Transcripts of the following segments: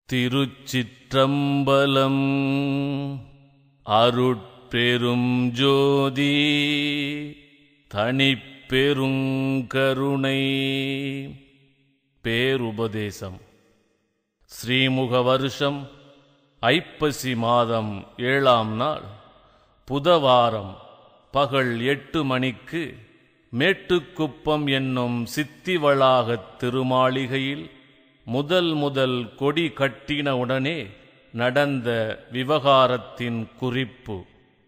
திருச்சிற்றம்பலம் அருட்பெரும் ஜோதி தனிப்பெருங்கருணை பேருபதேசம் ஸ்ரீமுக வருஷம் ஐப்பசி மாதம் ஏழாம் நாள் புதவாரம் பகல் எட்டு மணிக்கு மேட்டுக்குப்பம் என்னும் சித்தி வளாகத் திருமாளிகையில் முதல் முதல் கொடி கட்டின உடனே நடந்த விவகாரத்தின் குறிப்பு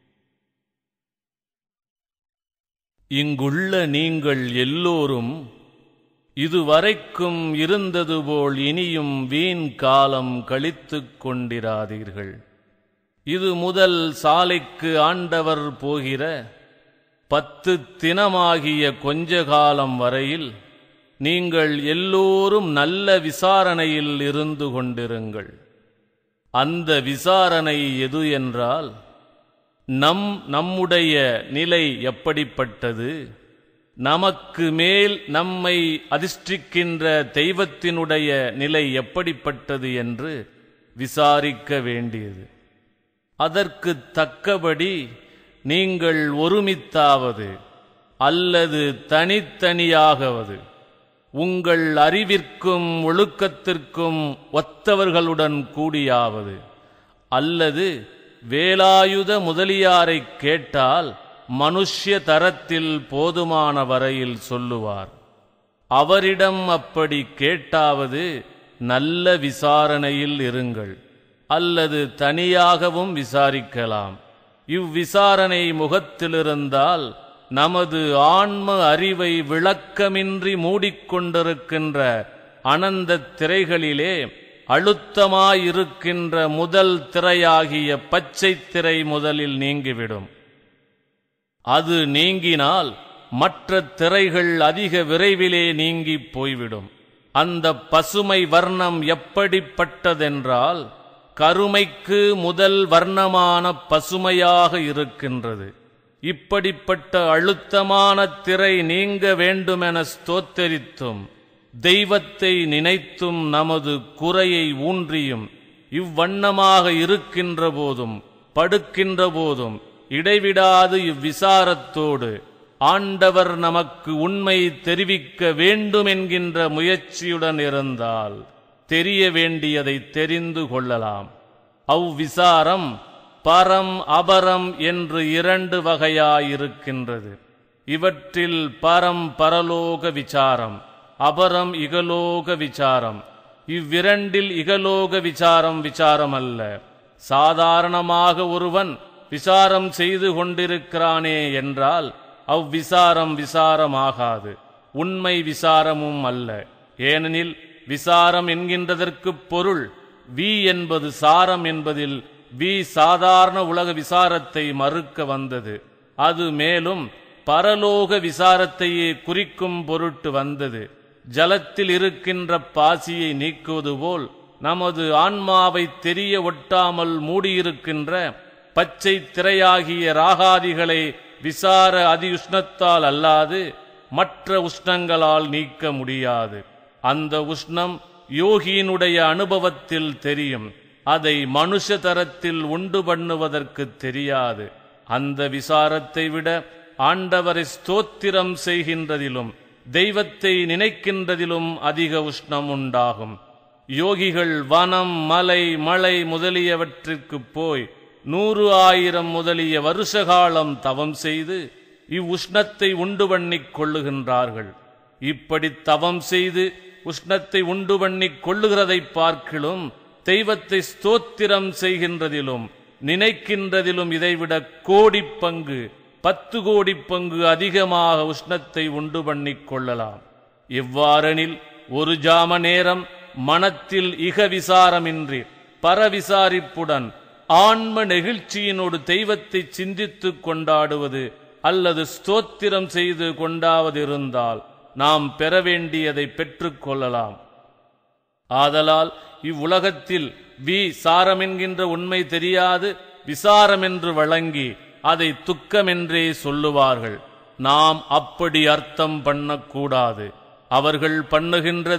இங்குள்ள நீங்கள் எல்லோரும் இதுவரைக்கும் இருந்தது போல் இனியும் வீண் காலம் கழித்துக் கொண்டிராதீர்கள் இது முதல் சாலைக்கு ஆண்டவர் போகிற பத்து தினமாகிய கொஞ்ச காலம் வரையில் நீங்கள் எல்லோரும் நல்ல விசாரணையில் இருந்து கொண்டிருங்கள் அந்த விசாரணை எது என்றால் நம் நம்முடைய நிலை எப்படிப்பட்டது நமக்கு மேல் நம்மை அதிர்ஷ்டிக்கின்ற தெய்வத்தினுடைய நிலை எப்படிப்பட்டது என்று விசாரிக்க வேண்டியது அதற்கு தக்கபடி நீங்கள் ஒருமித்தாவது அல்லது தனித்தனியாகவது உங்கள் அறிவிற்கும் ஒழுக்கத்திற்கும் ஒத்தவர்களுடன் கூடியாவது அல்லது வேலாயுத முதலியாரைக் கேட்டால் மனுஷ்ய தரத்தில் போதுமான வரையில் சொல்லுவார் அவரிடம் அப்படி கேட்டாவது நல்ல விசாரணையில் இருங்கள் அல்லது தனியாகவும் விசாரிக்கலாம் இவ்விசாரணை முகத்திலிருந்தால் நமது ஆன்ம அறிவை விளக்கமின்றி மூடிக்கொண்டிருக்கின்ற அனந்த திரைகளிலே அழுத்தமாயிருக்கின்ற முதல் திரையாகிய பச்சை திரை முதலில் நீங்கிவிடும் அது நீங்கினால் மற்ற திரைகள் அதிக விரைவிலே நீங்கிப் போய்விடும் அந்த பசுமை வர்ணம் எப்படிப்பட்டதென்றால் கருமைக்கு முதல் வர்ணமான பசுமையாக இருக்கின்றது இப்படிப்பட்ட அழுத்தமான திரை நீங்க வேண்டுமென ஸ்தோத்தரித்தும் தெய்வத்தை நினைத்தும் நமது குறையை ஊன்றியும் இவ்வண்ணமாக இருக்கின்ற போதும் படுக்கின்ற போதும் இடைவிடாது இவ்விசாரத்தோடு ஆண்டவர் நமக்கு உண்மை தெரிவிக்க வேண்டும் என்கின்ற முயற்சியுடன் இருந்தால் தெரிய வேண்டியதை தெரிந்து கொள்ளலாம் அவ்விசாரம் பரம் அபரம் என்று இரண்டு வகையாயிருக்கின்றது இவற்றில் பரம் பரலோக விசாரம் அபரம் இகலோக விசாரம் இவ்விரண்டில் இகலோக விசாரம் விசாரம் அல்ல சாதாரணமாக ஒருவன் விசாரம் செய்து கொண்டிருக்கிறானே என்றால் அவ்விசாரம் விசாரமாகாது உண்மை விசாரமும் அல்ல ஏனெனில் விசாரம் என்கின்றதற்குப் பொருள் வி என்பது சாரம் என்பதில் வி சாதாரண உலக விசாரத்தை மறுக்க வந்தது அது மேலும் பரலோக விசாரத்தையே குறிக்கும் பொருட்டு வந்தது ஜலத்தில் இருக்கின்ற பாசியை நீக்குவது போல் நமது ஆன்மாவை தெரிய ஒட்டாமல் மூடியிருக்கின்ற பச்சை திரையாகிய ராகாதிகளை விசார அதி உஷ்ணத்தால் அல்லாது மற்ற உஷ்ணங்களால் நீக்க முடியாது அந்த உஷ்ணம் யோகியினுடைய அனுபவத்தில் தெரியும் அதை மனுஷ தரத்தில் உண்டு பண்ணுவதற்கு தெரியாது அந்த விசாரத்தை விட ஆண்டவரை ஸ்தோத்திரம் செய்கின்றதிலும் தெய்வத்தை நினைக்கின்றதிலும் அதிக உஷ்ணம் உண்டாகும் யோகிகள் வனம் மலை மலை முதலியவற்றிற்கு போய் நூறு ஆயிரம் முதலிய வருஷகாலம் தவம் செய்து இவ்வுஷ்ணத்தை உண்டு பண்ணிக் கொள்ளுகின்றார்கள் இப்படி தவம் செய்து உஷ்ணத்தை உண்டு பண்ணிக் கொள்ளுகிறதைப் பார்க்கிலும் தெய்வத்தை ஸ்தோத்திரம் செய்கின்றதிலும் நினைக்கின்றதிலும் இதைவிட கோடி பங்கு பத்து கோடி பங்கு அதிகமாக உஷ்ணத்தை உண்டு பண்ணிக் கொள்ளலாம் எவ்வாறெனில் ஒரு ஜாம நேரம் மனத்தில் இக விசாரமின்றி பரவிசாரிப்புடன் ஆன்ம நெகிழ்ச்சியினோடு தெய்வத்தை சிந்தித்துக் கொண்டாடுவது அல்லது ஸ்தோத்திரம் செய்து கொண்டாவது இருந்தால் நாம் பெற வேண்டியதை பெற்றுக் கொள்ளலாம் ஆதலால் இவ்வுலகத்தில் வி சாரமென்கின்ற உண்மை தெரியாது விசாரமென்று வழங்கி அதை துக்கமென்றே சொல்லுவார்கள் நாம் அப்படி அர்த்தம் பண்ணக்கூடாது அவர்கள் பண்ணுகின்றது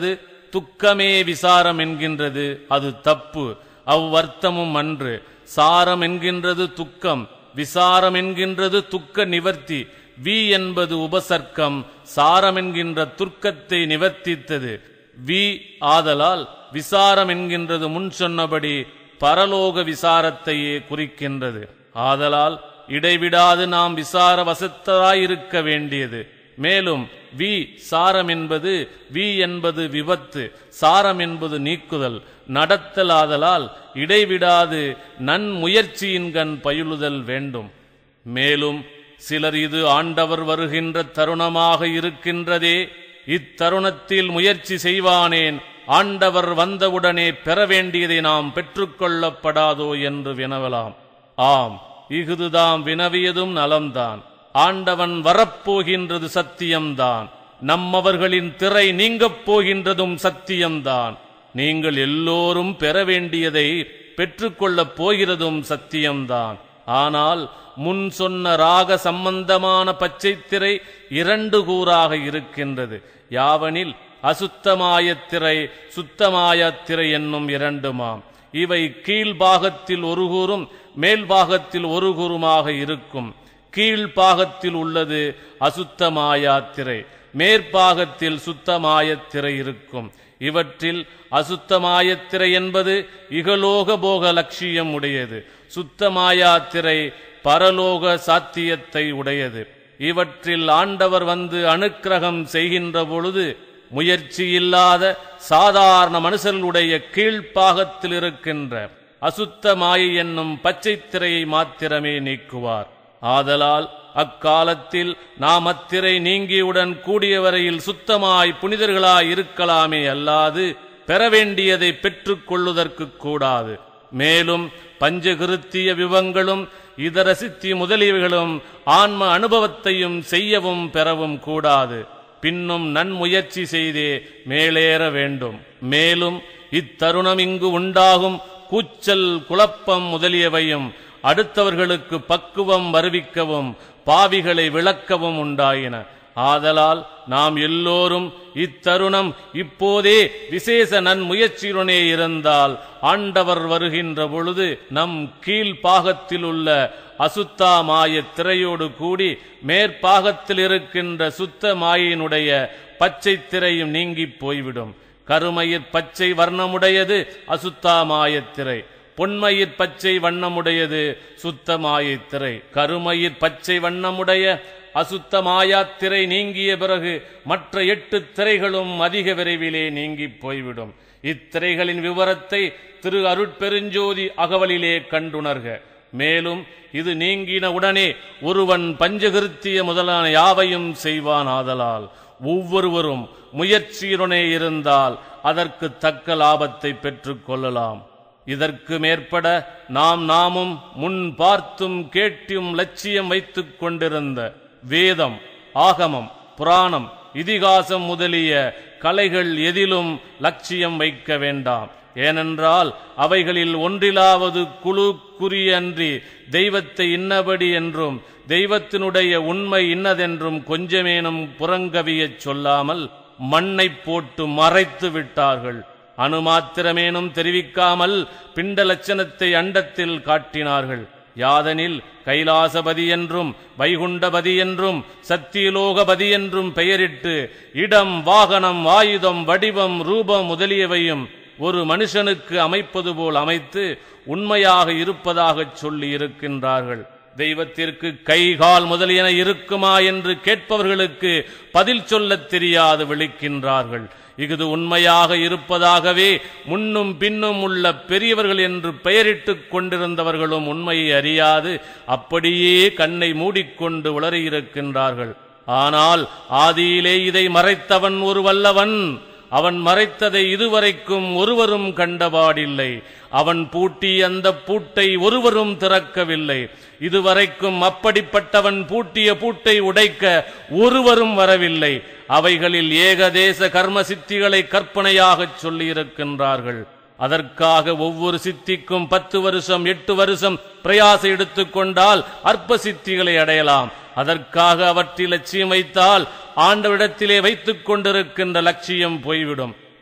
துக்கமே விசாரம் என்கின்றது அது தப்பு அவ்வர்த்தமும் அன்று சாரம் என்கின்றது துக்கம் விசாரம் என்கின்றது துக்க நிவர்த்தி வி என்பது உபசர்க்கம் சாரம் என்கின்ற துர்க்கத்தை நிவர்த்தித்தது வி ஆதலால் விசாரம் என்கின்றது முன் சொன்னபடி பரலோக விசாரத்தையே குறிக்கின்றது ஆதலால் இடைவிடாது நாம் விசார வசத்தராயிருக்க வேண்டியது மேலும் வி சாரம் என்பது வி என்பது விபத்து சாரம் என்பது நீக்குதல் நடத்தல் ஆதலால் இடைவிடாது நன்முயற்சியின்கண் பயிலுதல் வேண்டும் மேலும் சிலர் இது ஆண்டவர் வருகின்ற தருணமாக இருக்கின்றதே இத்தருணத்தில் முயற்சி செய்வானேன் ஆண்டவர் வந்தவுடனே பெற வேண்டியதை நாம் பெற்றுக்கொள்ளப்படாதோ என்று வினவலாம் ஆம் இஃதுதாம் வினவியதும் நலம்தான் ஆண்டவன் வரப்போகின்றது சத்தியம்தான் நம்மவர்களின் திரை நீங்கப் போகின்றதும் சத்தியம்தான் நீங்கள் எல்லோரும் பெற வேண்டியதை பெற்றுக்கொள்ளப் போகிறதும் சத்தியம்தான் ஆனால் முன் சொன்ன ராக சம்பந்தமான பச்சைத் திரை இரண்டு கூறாக இருக்கின்றது யாவனில் அசுத்தமாயத் திரை சுத்தமாயத் திரை என்னும் இரண்டுமாம் இவை கீழ்பாகத்தில் ஒரு கூறும் மேல்பாகத்தில் ஒரு கூறுமாக இருக்கும் கீழ்பாகத்தில் உள்ளது அசுத்தமாயாத்திரை மேற்பாகத்தில் சுத்தமாயத்திரை இருக்கும் இவற்றில் அசுத்தமாயத்திரை என்பது இகலோக போக லட்சியம் உடையது சுத்தமாயாத்திரை பரலோக சாத்தியத்தை உடையது இவற்றில் ஆண்டவர் வந்து அனுக்கிரகம் செய்கின்ற பொழுது முயற்சி இல்லாத சாதாரண மனுஷர்களுடைய கீழ்ப்பாகத்தில் இருக்கின்ற அசுத்த மாயை என்னும் பச்சைத் திரையை மாத்திரமே நீக்குவார் ஆதலால் அக்காலத்தில் நாம் அத்திரை நீங்கியுடன் கூடிய வரையில் சுத்தமாய் புனிதர்களாய் இருக்கலாமே அல்லாது பெற வேண்டியதை பெற்றுக் கொள்ளுதற்கு கூடாது மேலும் பஞ்சகிருத்திய விவங்களும் இதர சித்தி முதலியவைகளும் ஆன்ம அனுபவத்தையும் செய்யவும் பெறவும் கூடாது பின்னும் நன்முயற்சி செய்தே மேலேற வேண்டும் மேலும் இத்தருணம் இங்கு உண்டாகும் கூச்சல் குழப்பம் முதலியவையும் அடுத்தவர்களுக்கு பக்குவம் வருவிக்கவும் பாவிகளை விளக்கவும் உண்டாயின ஆதலால் நாம் எல்லோரும் இத்தருணம் இப்போதே விசேஷ நன்முயற்சியுடனே இருந்தால் ஆண்டவர் வருகின்ற பொழுது நம் கீழ்ப்பாகத்தில் உள்ள அசுத்தா மாய திரையோடு கூடி மேற்பாகத்தில் இருக்கின்ற சுத்த மாயினுடைய பச்சை திரையும் நீங்கிப் போய்விடும் கருமயிர் பச்சை வர்ணமுடையது அசுத்தா மாயத்திரை பொன்மயிர் பச்சை வண்ணமுடையது சுத்தமாயத் திரை கருமயிர் பச்சை வண்ணமுடைய அசுத்தமாயாத்திரை நீங்கிய பிறகு மற்ற எட்டு திரைகளும் அதிக விரைவிலே நீங்கிப் போய்விடும் இத்திரைகளின் விவரத்தை திரு அருட்பெருஞ்சோதி அகவலிலே கண்டுணர்க மேலும் இது நீங்கின உடனே ஒருவன் பஞ்சகிருத்திய முதலான யாவையும் செய்வான் ஆதலால் ஒவ்வொருவரும் முயற்சியுடனே இருந்தால் அதற்கு தக்க லாபத்தை பெற்றுக் கொள்ளலாம் இதற்கு மேற்பட நாம் நாமும் முன் பார்த்தும் கேட்டும் லட்சியம் வைத்துக் கொண்டிருந்த வேதம் ஆகமம் புராணம் இதிகாசம் முதலிய கலைகள் எதிலும் லட்சியம் வைக்க வேண்டாம் ஏனென்றால் அவைகளில் ஒன்றிலாவது குழு குறியன்றி தெய்வத்தை இன்னபடி என்றும் தெய்வத்தினுடைய உண்மை இன்னதென்றும் கொஞ்சமேனும் புறங்கவியச் சொல்லாமல் மண்ணைப் போட்டு மறைத்து விட்டார்கள் அணுமாத்திரமேனும் தெரிவிக்காமல் பிண்ட லட்சணத்தை அண்டத்தில் காட்டினார்கள் யாதனில் கைலாசபதி என்றும் வைகுண்டபதி என்றும் சத்தியலோகபதி என்றும் பெயரிட்டு இடம் வாகனம் ஆயுதம் வடிவம் ரூபம் முதலியவையும் ஒரு மனுஷனுக்கு அமைப்பது போல் அமைத்து உண்மையாக இருப்பதாகச் சொல்லி இருக்கின்றார்கள் தெய்வத்திற்கு கை கால் முதலியன இருக்குமா என்று கேட்பவர்களுக்கு பதில் சொல்லத் தெரியாது விழிக்கின்றார்கள் இஃது உண்மையாக இருப்பதாகவே முன்னும் பின்னும் உள்ள பெரியவர்கள் என்று பெயரிட்டுக் கொண்டிருந்தவர்களும் உண்மையை அறியாது அப்படியே கண்ணை மூடிக்கொண்டு உளறியிருக்கின்றார்கள் ஆனால் ஆதியிலே இதை மறைத்தவன் ஒரு வல்லவன் அவன் மறைத்ததை இதுவரைக்கும் ஒருவரும் கண்டபாடில்லை அவன் பூட்டி அந்த பூட்டை ஒருவரும் திறக்கவில்லை இதுவரைக்கும் அப்படிப்பட்டவன் பூட்டிய பூட்டை உடைக்க ஒருவரும் வரவில்லை அவைகளில் ஏகதேச கர்ம சித்திகளை கற்பனையாகச் சொல்லியிருக்கின்றார்கள் அதற்காக ஒவ்வொரு சித்திக்கும் பத்து வருஷம் எட்டு வருஷம் பிரயாச எடுத்துக்கொண்டால் அற்ப சித்திகளை அடையலாம் அதற்காக அவற்றில் லட்சியம் வைத்தால் ஆண்டவிடத்திலே வைத்துக் கொண்டிருக்கின்ற லட்சியம் போய்விடும்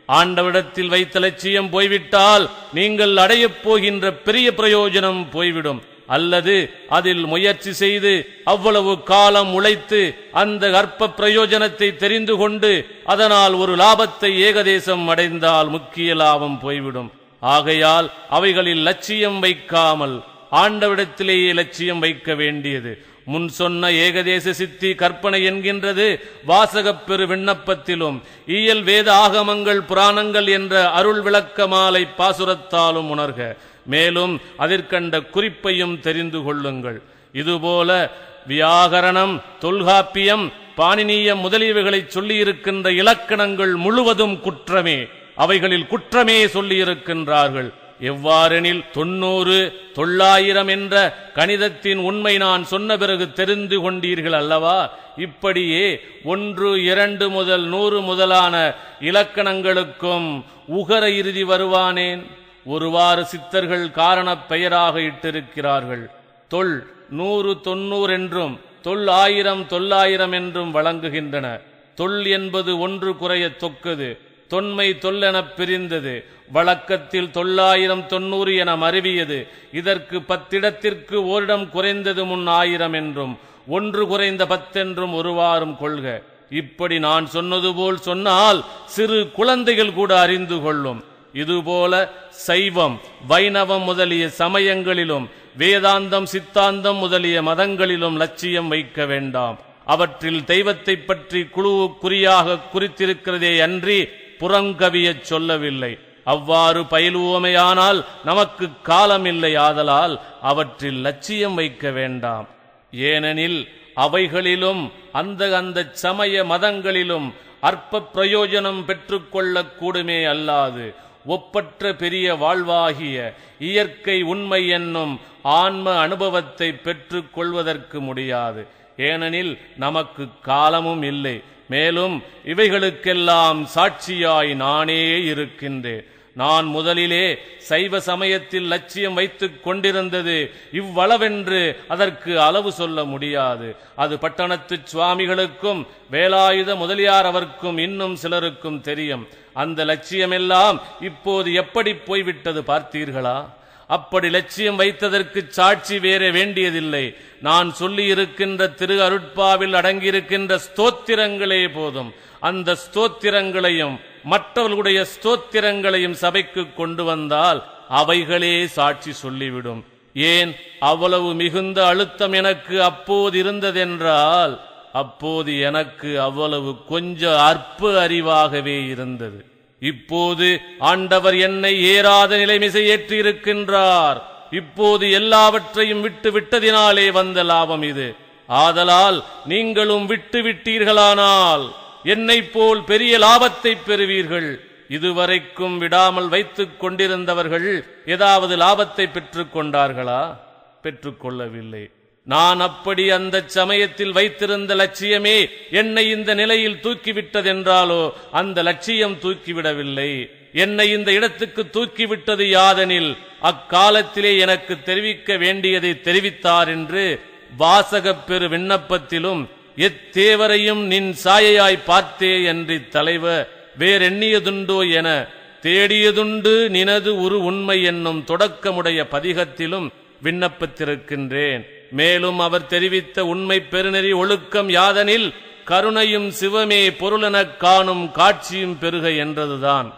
ஆண்டவிடத்தில் வைத்த லட்சியம் போய்விட்டால் நீங்கள் அடையப் போகின்ற பெரிய பிரயோஜனம் போய்விடும் அல்லது அதில் முயற்சி செய்து அவ்வளவு காலம் உழைத்து அந்த அற்ப பிரயோஜனத்தை தெரிந்து கொண்டு அதனால் ஒரு லாபத்தை ஏகதேசம் அடைந்தால் முக்கிய லாபம் போய்விடும் ஆகையால் அவைகளில் லட்சியம் வைக்காமல் ஆண்டவிடத்திலேயே லட்சியம் வைக்க வேண்டியது முன் சொன்ன ஏகதேச சித்தி கற்பனை என்கின்றது வாசகப் பெரு விண்ணப்பத்திலும் இயல் வேத ஆகமங்கள் புராணங்கள் என்ற அருள் விளக்க மாலை பாசுரத்தாலும் உணர்க மேலும் அதற்கண்ட குறிப்பையும் தெரிந்து கொள்ளுங்கள் இதுபோல வியாகரணம் தொல்காப்பியம் பாணினியம் முதலியவைகளை சொல்லியிருக்கின்ற இலக்கணங்கள் முழுவதும் குற்றமே அவைகளில் குற்றமே சொல்லியிருக்கின்றார்கள் எவ்வாறெனில் தொண்ணூறு தொள்ளாயிரம் என்ற கணிதத்தின் உண்மை நான் சொன்ன பிறகு தெரிந்து கொண்டீர்கள் அல்லவா இப்படியே ஒன்று இரண்டு முதல் நூறு முதலான இலக்கணங்களுக்கும் உகர இறுதி வருவானேன் ஒருவாறு சித்தர்கள் காரணப் பெயராக இட்டிருக்கிறார்கள் தொல் நூறு தொன்னூறு என்றும் தொல் ஆயிரம் தொள்ளாயிரம் என்றும் வழங்குகின்றன தொல் என்பது ஒன்று குறைய தொக்கது தொன்மை தொல்லெனப் பிரிந்தது வழக்கத்தில் தொள்ளாயிரம் தொன்னூறு என மருவியது இதற்கு பத்திடத்திற்கு ஓரிடம் குறைந்தது முன் ஆயிரம் என்றும் ஒன்று குறைந்த பத்தென்றும் ஒருவாறும் கொள்க இப்படி நான் சொன்னது போல் சொன்னால் சிறு குழந்தைகள் கூட அறிந்து கொள்ளும் இதுபோல சைவம் வைணவம் முதலிய சமயங்களிலும் வேதாந்தம் சித்தாந்தம் முதலிய மதங்களிலும் லட்சியம் வைக்க வேண்டாம் அவற்றில் தெய்வத்தைப் பற்றி குழு குறியாக குறித்திருக்கிறதே அன்றி புறங்கவியச் சொல்லவில்லை அவ்வாறு பயிலுவோமையானால் நமக்கு காலமில்லை ஆதலால் அவற்றில் லட்சியம் வைக்க வேண்டாம் ஏனெனில் அவைகளிலும் அந்த அந்த சமய மதங்களிலும் அற்ப பிரயோஜனம் பெற்றுக்கொள்ளக் கூடுமே அல்லாது ஒப்பற்ற பெரிய வாழ்வாகிய இயற்கை உண்மை என்னும் ஆன்ம அனுபவத்தை பெற்றுக் கொள்வதற்கு முடியாது ஏனெனில் நமக்கு காலமும் இல்லை மேலும் இவைகளுக்கெல்லாம் சாட்சியாய் நானே இருக்கின்றேன் நான் முதலிலே சைவ சமயத்தில் லட்சியம் வைத்துக் கொண்டிருந்தது இவ்வளவென்று அதற்கு அளவு சொல்ல முடியாது அது பட்டணத்து சுவாமிகளுக்கும் வேலாயுத முதலியார் அவர்க்கும் இன்னும் சிலருக்கும் தெரியும் அந்த லட்சியமெல்லாம் இப்போது எப்படி போய்விட்டது பார்த்தீர்களா அப்படி லட்சியம் வைத்ததற்கு சாட்சி வேற வேண்டியதில்லை நான் சொல்லி இருக்கின்ற திரு அருட்பாவில் அடங்கியிருக்கின்ற ஸ்தோத்திரங்களே போதும் அந்த ஸ்தோத்திரங்களையும் மற்றவர்களுடைய ஸ்தோத்திரங்களையும் சபைக்கு கொண்டு வந்தால் அவைகளே சாட்சி சொல்லிவிடும் ஏன் அவ்வளவு மிகுந்த அழுத்தம் எனக்கு அப்போது இருந்ததென்றால் அப்போது எனக்கு அவ்வளவு கொஞ்ச அற்ப அறிவாகவே இருந்தது இப்போது ஆண்டவர் என்னை ஏறாத நிலைமிசை ஏற்றியிருக்கின்றார் இப்போது எல்லாவற்றையும் விட்டு விட்டதினாலே வந்த லாபம் இது ஆதலால் நீங்களும் விட்டு விட்டீர்களானால் என்னைப் போல் பெரிய லாபத்தை பெறுவீர்கள் இதுவரைக்கும் விடாமல் வைத்துக் கொண்டிருந்தவர்கள் ஏதாவது லாபத்தை பெற்றுக் கொண்டார்களா பெற்றுக்கொள்ளவில்லை நான் அப்படி அந்த சமயத்தில் வைத்திருந்த லட்சியமே என்னை இந்த நிலையில் தூக்கிவிட்டதென்றாலோ அந்த லட்சியம் தூக்கிவிடவில்லை என்னை இந்த இடத்துக்கு தூக்கிவிட்டது யாதெனில் அக்காலத்திலே எனக்கு தெரிவிக்க வேண்டியதை தெரிவித்தார் என்று வாசகப் பெரு விண்ணப்பத்திலும் எத்தேவரையும் நின் சாயையாய் பார்த்தே என்று தலைவர் வேறெண்ணியதுண்டோ என தேடியதுண்டு நினது உரு உண்மை என்னும் தொடக்கமுடைய பதிகத்திலும் விண்ணப்பித்திருக்கின்றேன் மேலும் அவர் தெரிவித்த உண்மை பெருநெறி ஒழுக்கம் யாதனில் கருணையும் சிவமே பொருளெனக் காணும் காட்சியும் பெருக என்றதுதான்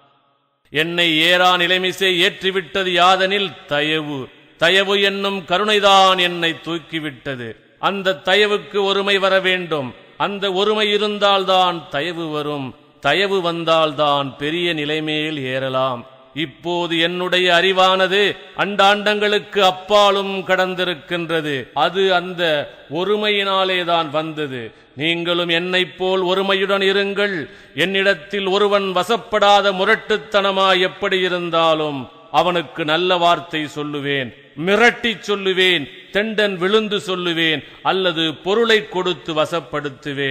என்னை ஏறா நிலைமிசை ஏற்றிவிட்டது யாதனில் தயவு தயவு என்னும் கருணைதான் என்னை தூக்கிவிட்டது அந்த தயவுக்கு ஒருமை வர வேண்டும் அந்த ஒருமை இருந்தால்தான் தயவு வரும் தயவு வந்தால்தான் பெரிய நிலைமேல் ஏறலாம் இப்போது என்னுடைய அறிவானது அண்டாண்டங்களுக்கு அப்பாலும் கடந்திருக்கின்றது அது அந்த ஒருமையினாலேதான் வந்தது நீங்களும் என்னைப் போல் ஒருமையுடன் இருங்கள் என்னிடத்தில் ஒருவன் வசப்படாத முரட்டுத்தனமாய் எப்படி இருந்தாலும் அவனுக்கு நல்ல வார்த்தை சொல்லுவேன் மிரட்டிச் சொல்லுவேன் தெண்டன் விழுந்து சொல்லுவேன் அல்லது பொருளை கொடுத்து வசப்படுத்துவேன்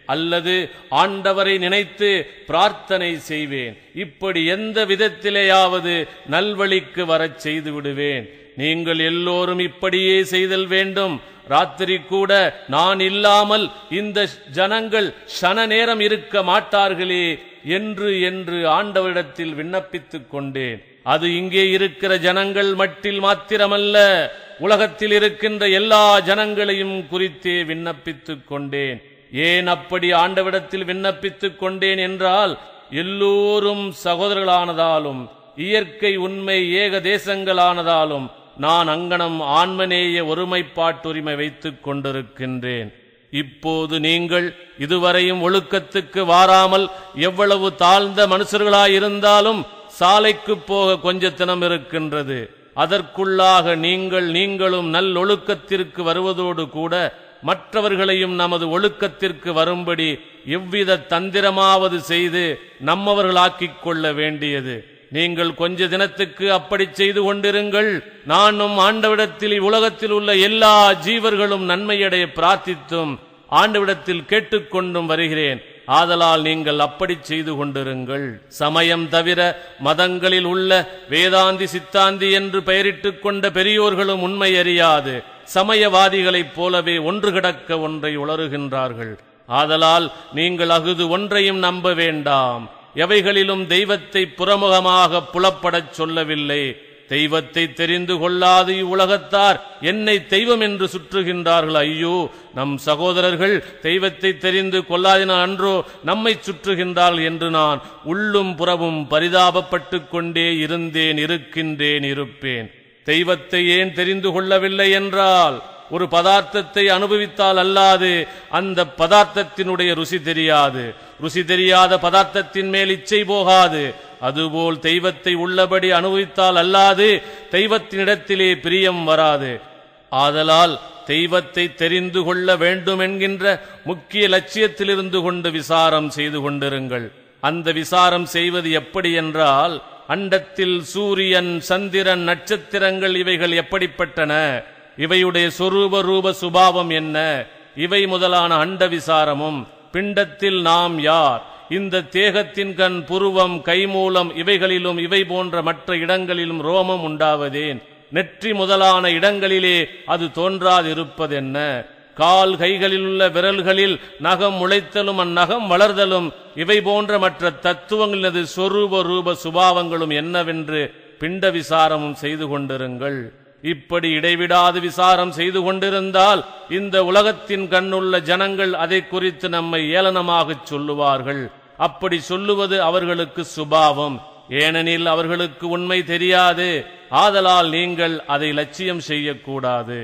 அல்லது ஆண்டவரை நினைத்து பிரார்த்தனை செய்வேன் இப்படி எந்த விதத்திலேயாவது நல்வழிக்கு வரச் செய்து விடுவேன் நீங்கள் எல்லோரும் இப்படியே செய்தல் வேண்டும் ராத்திரி கூட நான் இல்லாமல் இந்த ஜனங்கள் சன நேரம் இருக்க மாட்டார்களே என்று என்று ஆண்டவரிடத்தில் விண்ணப்பித்துக் கொண்டேன் அது இங்கே இருக்கிற ஜனங்கள் மட்டில் மாத்திரமல்ல உலகத்தில் இருக்கின்ற எல்லா ஜனங்களையும் குறித்தே விண்ணப்பித்துக் கொண்டேன் ஏன் அப்படி ஆண்டவிடத்தில் விண்ணப்பித்துக் கொண்டேன் என்றால் எல்லோரும் சகோதரர்களானதாலும் இயற்கை உண்மை ஏக தேசங்களானதாலும் நான் அங்கனம் ஆன்மநேய ஒருமைப்பாட்டுரிமை வைத்துக் கொண்டிருக்கின்றேன் இப்போது நீங்கள் இதுவரையும் ஒழுக்கத்துக்கு வாராமல் எவ்வளவு தாழ்ந்த மனுஷர்களாயிருந்தாலும் சாலைக்கு போக கொஞ்ச தினம் இருக்கின்றது அதற்குள்ளாக நீங்கள் நீங்களும் நல்லொழுக்கத்திற்கு வருவதோடு கூட மற்றவர்களையும் நமது ஒழுக்கத்திற்கு வரும்படி எவ்வித தந்திரமாவது செய்து நம்மவர்களாக்கிக் கொள்ள வேண்டியது நீங்கள் கொஞ்ச தினத்துக்கு அப்படி செய்து கொண்டிருங்கள் நானும் ஆண்டவிடத்தில் உலகத்தில் உள்ள எல்லா ஜீவர்களும் நன்மையடைய பிரார்த்தித்தும் ஆண்டவிடத்தில் கேட்டுக்கொண்டும் வருகிறேன் ஆதலால் நீங்கள் அப்படி செய்து கொண்டிருங்கள் சமயம் தவிர மதங்களில் உள்ள வேதாந்தி சித்தாந்தி என்று பெயரிட்டுக் கொண்ட பெரியோர்களும் உண்மை அறியாது சமயவாதிகளைப் போலவே ஒன்று கிடக்க ஒன்றை உளறுகின்றார்கள் ஆதலால் நீங்கள் அகுது ஒன்றையும் நம்ப வேண்டாம் எவைகளிலும் தெய்வத்தை புறமுகமாக புலப்படச் சொல்லவில்லை தெய்வத்தை தெரிந்து கொள்ளாது இவ்வுலகத்தார் என்னை தெய்வம் என்று சுற்றுகின்றார்கள் ஐயோ நம் சகோதரர்கள் தெய்வத்தை தெரிந்து கொள்ளாதினால் அன்றோ நம்மை சுற்றுகின்றார்கள் என்று நான் உள்ளும் புறமும் பரிதாபப்பட்டுக் கொண்டே இருந்தேன் இருக்கின்றேன் இருப்பேன் தெய்வத்தை ஏன் தெரிந்து கொள்ளவில்லை என்றால் ஒரு பதார்த்தத்தை அனுபவித்தால் அல்லாது அந்த பதார்த்தத்தினுடைய ருசி தெரியாது ருசி தெரியாத பதார்த்தத்தின் மேல் இச்சை போகாது அதுபோல் தெய்வத்தை உள்ளபடி அனுபவித்தால் அல்லாது தெய்வத்தினிடத்திலே பிரியம் வராது ஆதலால் தெய்வத்தை தெரிந்து கொள்ள வேண்டும் என்கின்ற முக்கிய லட்சியத்திலிருந்து கொண்டு விசாரம் செய்து கொண்டிருங்கள் அந்த விசாரம் செய்வது எப்படி என்றால் அண்டத்தில் சூரியன் சந்திரன் நட்சத்திரங்கள் இவைகள் எப்படிப்பட்டன இவையுடைய சொரூப ரூப சுபாவம் என்ன இவை முதலான அண்ட விசாரமும் பிண்டத்தில் நாம் யார் இந்த தேகத்தின் கண் புருவம் கைமூலம் இவைகளிலும் இவை போன்ற மற்ற இடங்களிலும் ரோமம் உண்டாவதேன் நெற்றி முதலான இடங்களிலே அது தோன்றாதிருப்பதென்ன கால் கைகளில் உள்ள விரல்களில் நகம் முளைத்தலும் அந்நகம் வளர்தலும் இவை போன்ற மற்ற தத்துவங்களது சொரூப ரூப சுபாவங்களும் என்னவென்று பிண்ட விசாரமும் செய்து கொண்டிருங்கள் இப்படி இடைவிடாது விசாரம் செய்து கொண்டிருந்தால் இந்த உலகத்தின் கண்ணுள்ள ஜனங்கள் அதை குறித்து நம்மை ஏளனமாகச் சொல்லுவார்கள் அப்படி சொல்லுவது அவர்களுக்கு சுபாவம் ஏனெனில் அவர்களுக்கு உண்மை தெரியாது ஆதலால் நீங்கள் அதை லட்சியம் செய்யக்கூடாது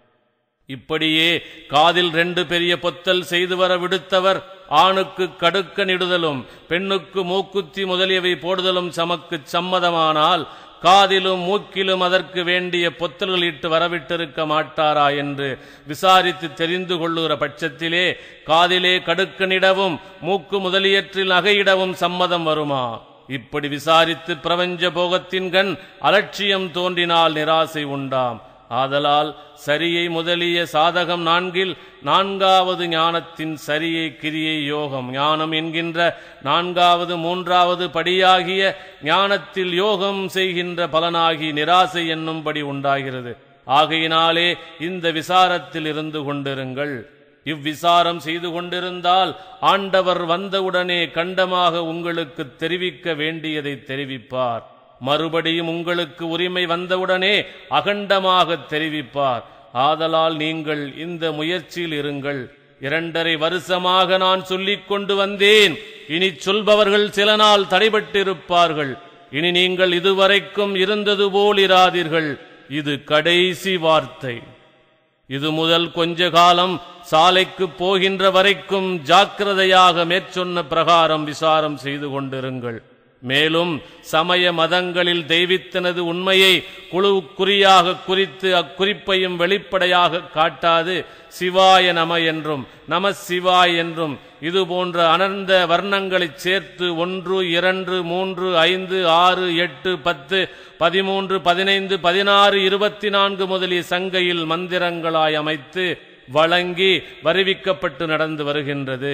இப்படியே காதில் ரெண்டு பெரிய பொத்தல் செய்து வர விடுத்தவர் ஆணுக்கு கடுக்க நிடுதலும் பெண்ணுக்கு மூக்குத்தி முதலியவை போடுதலும் சமக்குச் சம்மதமானால் காதிலும் மூக்கிலும் அதற்கு வேண்டிய பொத்தல்கள் இட்டு வரவிட்டிருக்க மாட்டாரா என்று விசாரித்து தெரிந்து கொள்ளுகிற பட்சத்திலே காதிலே கடுக்கனிடவும் மூக்கு முதலியற்றில் நகையிடவும் சம்மதம் வருமா இப்படி விசாரித்து பிரபஞ்ச போகத்தின் கண் அலட்சியம் தோன்றினால் நிராசை உண்டாம் ஆதலால் சரியை முதலிய சாதகம் நான்கில் நான்காவது ஞானத்தின் சரியை கிரியை யோகம் ஞானம் என்கின்ற நான்காவது மூன்றாவது படியாகிய ஞானத்தில் யோகம் செய்கின்ற பலனாகி நிராசை என்னும்படி உண்டாகிறது ஆகையினாலே இந்த விசாரத்தில் இருந்து கொண்டிருங்கள் இவ்விசாரம் செய்து கொண்டிருந்தால் ஆண்டவர் வந்தவுடனே கண்டமாக உங்களுக்கு தெரிவிக்க வேண்டியதை தெரிவிப்பார் மறுபடியும் உங்களுக்கு உரிமை வந்தவுடனே அகண்டமாக தெரிவிப்பார் ஆதலால் நீங்கள் இந்த முயற்சியில் இருங்கள் இரண்டரை வருஷமாக நான் சொல்லிக் கொண்டு வந்தேன் இனி சொல்பவர்கள் சில நாள் தடைபட்டிருப்பார்கள் இனி நீங்கள் இதுவரைக்கும் இருந்தது போல் இராதீர்கள் இது கடைசி வார்த்தை இது முதல் கொஞ்ச காலம் சாலைக்கு போகின்ற வரைக்கும் ஜாக்கிரதையாக மேற்சொன்ன பிரகாரம் விசாரம் செய்து கொண்டிருங்கள் மேலும் சமய மதங்களில் தெய்வித்தனது உண்மையை குழு குறியாக குறித்து அக்குறிப்பையும் வெளிப்படையாக காட்டாது சிவாய நம என்றும் நம சிவாய் என்றும் இது போன்ற அனர்ந்த வர்ணங்களைச் சேர்த்து ஒன்று இரண்டு மூன்று ஐந்து ஆறு எட்டு பத்து பதிமூன்று பதினைந்து பதினாறு இருபத்தி நான்கு முதலிய சங்கையில் மந்திரங்களாய் அமைத்து வழங்கி வருவிக்கப்பட்டு நடந்து வருகின்றது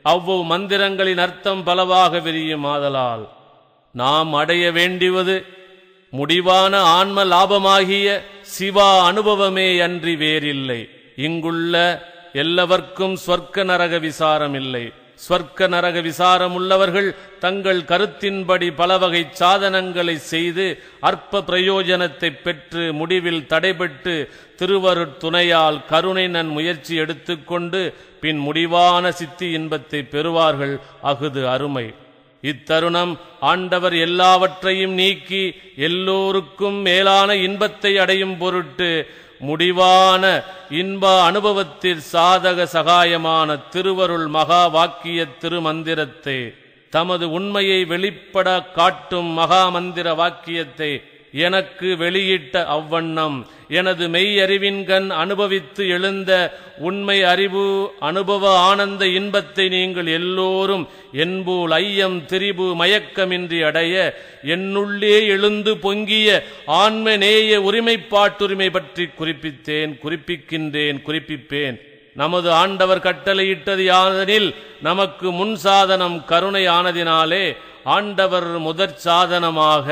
அவ்வளவு மந்திரங்களின் அர்த்தம் பலவாக விரியும் ஆதலால் நாம் அடைய வேண்டிவது முடிவான ஆன்ம லாபமாகிய சிவா அனுபவமே அன்றி வேறில்லை இங்குள்ள எல்லாவர்க்கும் ஸ்வர்க்க நரக விசாரம் இல்லை ஸ்வர்க்க நரக விசாரம் உள்ளவர்கள் தங்கள் கருத்தின்படி பல வகை சாதனங்களை செய்து அற்ப பிரயோஜனத்தை பெற்று முடிவில் தடைபட்டு திருவருட் துணையால் கருணை நன் முயற்சி எடுத்துக்கொண்டு பின் முடிவான சித்தி இன்பத்தை பெறுவார்கள் அகுது அருமை இத்தருணம் ஆண்டவர் எல்லாவற்றையும் நீக்கி எல்லோருக்கும் மேலான இன்பத்தை அடையும் பொருட்டு முடிவான இன்ப அனுபவத்தில் சாதக சகாயமான திருவருள் மகா வாக்கிய திருமந்திரத்தை தமது உண்மையை வெளிப்பட காட்டும் மகா மந்திர வாக்கியத்தை எனக்கு வெளியிட்ட அவ்வண்ணம் எனது மெய் அறிவின்கண் அனுபவித்து எழுந்த உண்மை அறிவு அனுபவ ஆனந்த இன்பத்தை நீங்கள் எல்லோரும் என்போல் ஐயம் திரிபு மயக்கமின்றி அடைய என்னுள்ளே எழுந்து பொங்கிய ஆன்ம நேய உரிமைப்பாட்டுரிமை பற்றி குறிப்பித்தேன் குறிப்பிக்கின்றேன் குறிப்பிப்பேன் நமது ஆண்டவர் கட்டளையிட்டது யாதெனில் நமக்கு முன் சாதனம் கருணை ஆனதினாலே ஆண்டவர் முதற் சாதனமாக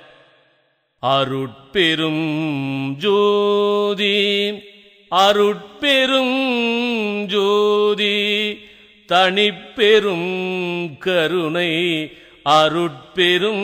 அருட்பெரும் ஜோதி அருட்பெரும் ஜோதி தனிப்பெரும் கருணை அருட்பெரும்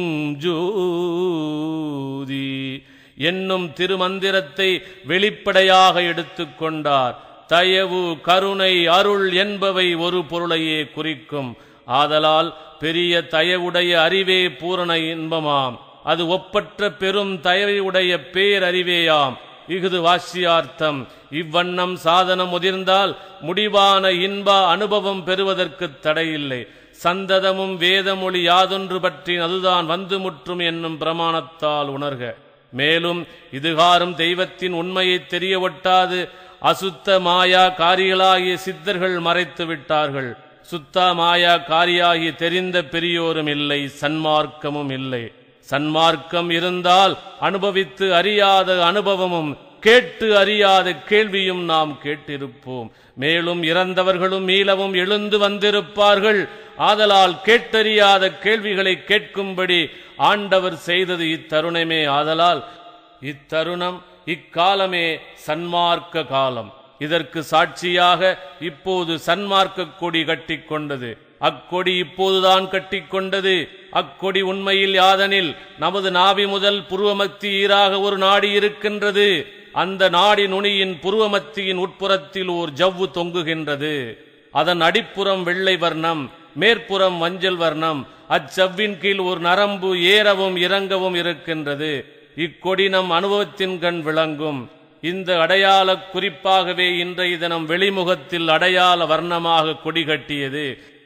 ஜோதி என்னும் திருமந்திரத்தை வெளிப்படையாக எடுத்துக்கொண்டார் தயவு கருணை அருள் என்பவை ஒரு பொருளையே குறிக்கும் ஆதலால் பெரிய தயவுடைய அறிவே பூரண இன்பமாம் அது ஒப்பற்ற பெரும் தயவுடைய பேரறிவேயாம் இஃது வாசியார்த்தம் இவ்வண்ணம் சாதனம் முதிர்ந்தால் முடிவான இன்ப அனுபவம் பெறுவதற்கு தடையில்லை சந்ததமும் வேதமொழி யாதொன்று பற்றி அதுதான் வந்து முற்றும் என்னும் பிரமாணத்தால் உணர்க மேலும் இதுகாரும் தெய்வத்தின் உண்மையை தெரிய ஒட்டாது அசுத்த மாயா காரிகளாகிய சித்தர்கள் மறைத்து விட்டார்கள் சுத்த மாயா காரியாகி தெரிந்த பெரியோரும் இல்லை சன்மார்க்கமும் இல்லை சன்மார்க்கம் இருந்தால் அனுபவித்து அறியாத அனுபவமும் கேட்டு அறியாத கேள்வியும் நாம் கேட்டிருப்போம் மேலும் இறந்தவர்களும் மீளவும் எழுந்து வந்திருப்பார்கள் ஆதலால் கேட்டறியாத கேள்விகளை கேட்கும்படி ஆண்டவர் செய்தது இத்தருணமே ஆதலால் இத்தருணம் இக்காலமே சன்மார்க்க காலம் இதற்கு சாட்சியாக இப்போது சன்மார்க்க கொடி கட்டிக்கொண்டது அக்கொடி இப்போதுதான் கட்டிக்கொண்டது அக்கொடி உண்மையில் யாதனில் நமது நாவி முதல் புருவமத்தி ஈராக ஒரு நாடி இருக்கின்றது அந்த நாடி நுனியின் புருவமத்தியின் உட்புறத்தில் ஓர் ஜவ்வு தொங்குகின்றது அதன் அடிப்புறம் வெள்ளை வர்ணம் மேற்புறம் மஞ்சள் வர்ணம் அச்சவ்வின் கீழ் ஒரு நரம்பு ஏறவும் இறங்கவும் இருக்கின்றது இக்கொடி நம் அனுபவத்தின் கண் விளங்கும் இந்த அடையாள குறிப்பாகவே இன்றைய தினம் வெளிமுகத்தில் அடையாள வர்ணமாக கொடி கட்டியது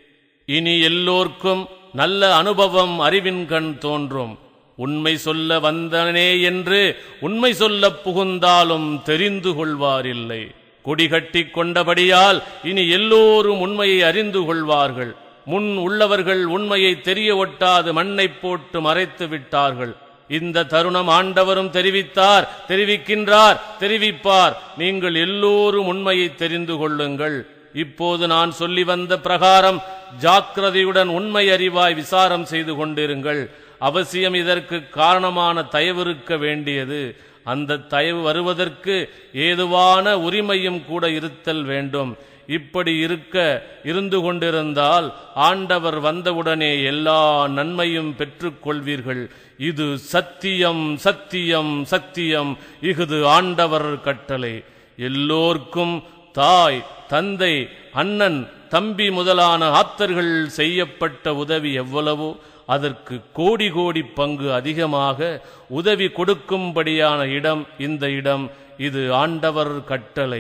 இனி எல்லோர்க்கும் நல்ல அனுபவம் அறிவின் கண் தோன்றும் உண்மை சொல்ல வந்தனே என்று உண்மை சொல்ல புகுந்தாலும் தெரிந்து கொள்வாரில்லை கொடி கட்டி கொண்டபடியால் இனி எல்லோரும் உண்மையை அறிந்து கொள்வார்கள் முன் உள்ளவர்கள் உண்மையை தெரிய ஒட்டாது மண்ணை போட்டு மறைத்து விட்டார்கள் இந்த தருணம் ஆண்டவரும் தெரிவித்தார் தெரிவிக்கின்றார் தெரிவிப்பார் நீங்கள் எல்லோரும் உண்மையை தெரிந்து கொள்ளுங்கள் இப்போது நான் சொல்லி வந்த பிரகாரம் ஜாக்கிரதையுடன் உண்மை அறிவாய் விசாரம் செய்து கொண்டிருங்கள் அவசியம் இதற்கு காரணமான தயவிருக்க வேண்டியது அந்த தயவு வருவதற்கு ஏதுவான உரிமையும் கூட இருத்தல் வேண்டும் இப்படி இருக்க இருந்து கொண்டிருந்தால் ஆண்டவர் வந்தவுடனே எல்லா நன்மையும் பெற்றுக்கொள்வீர்கள் இது சத்தியம் சத்தியம் சத்தியம் இஃது ஆண்டவர் கட்டளை எல்லோர்க்கும் தாய் தந்தை அண்ணன் தம்பி முதலான ஆத்தர்கள் செய்யப்பட்ட உதவி எவ்வளவோ அதற்கு கோடி கோடி பங்கு அதிகமாக உதவி கொடுக்கும்படியான இடம் இந்த இடம் இது ஆண்டவர் கட்டளை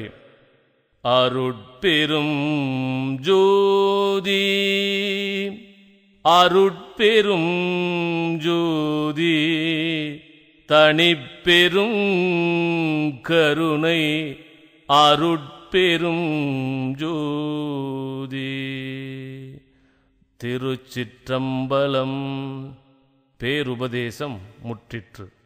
அருட்பெரும் ஜோதி அருட்பெரும் ஜோதி தனிப்பெரும் கருணை அருட்பெரும் ஜோதி திருச்சிற்றம்பலம் பேருபதேசம் முற்றிற்று